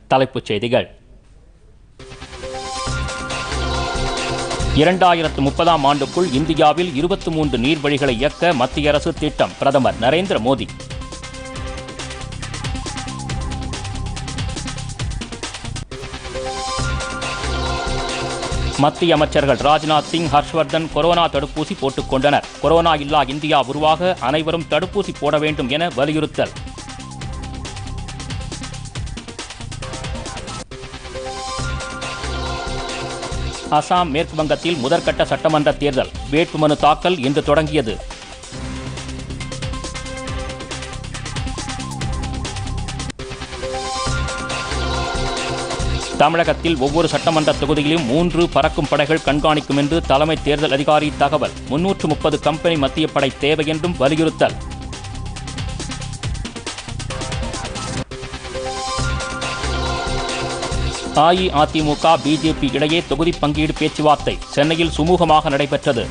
தலைப்புச் செய்திகள் இரண்டாயிரத்து முப்பதாம் ஆண்டுக்குள் இந்தியாவில் இருபத்தி மூன்று நீர்வழிகளை இயக்க மத்திய அரசு திட்டம் பிரதமர் நரேந்திர மோடி மத்திய அமைச்சர்கள் ராஜ்நாத் சிங் ஹர்ஷ்வர்தன் கொரோனா தடுப்பூசி போட்டுக் கொண்டனர் கொரோனா இல்லா இந்தியா உருவாக அனைவரும் தடுப்பூசி போட வேண்டும் என வலியுறுத்தல் அசாம் மேற்கு வங்கத்தில் முதற்கட்ட சட்டமன்ற தேர்தல் வேட்புமனு தாக்கல் இன்று தொடங்கியது தமிழகத்தில் ஒவ்வொரு சட்டமன்ற தொகுதியிலும் மூன்று பறக்கும் படைகள் கண்காணிக்கும் என்று தலைமை தேர்தல் அதிகாரி தகவல் முன்னூற்று முப்பது கம்பெனி மத்திய படை தேவை என்றும் வலியுறுத்தல் அஇஅதிமுக பிஜேபி இடையே தொகுதி பங்கீடு பேச்சுவார்த்தை சென்னையில் சுமூகமாக நடைபெற்றது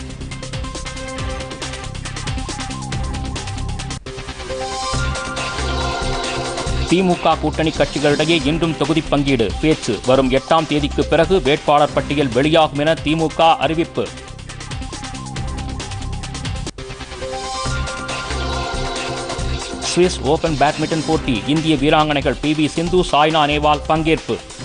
திமுக கூட்டணி கட்சிகளிடையே இன்றும் தொகுதி பங்கீடு பேச்சு வரும் எட்டாம் தேதிக்கு பிறகு வேட்பாளர் பட்டியல் வெளியாகும் என திமுக அறிவிப்பு சுவிஸ் ஓபன் பேட்மிண்டன் போட்டி இந்திய வீராங்கனைகள் பி வி சிந்து சாய்னா நேவால் பங்கேற்பு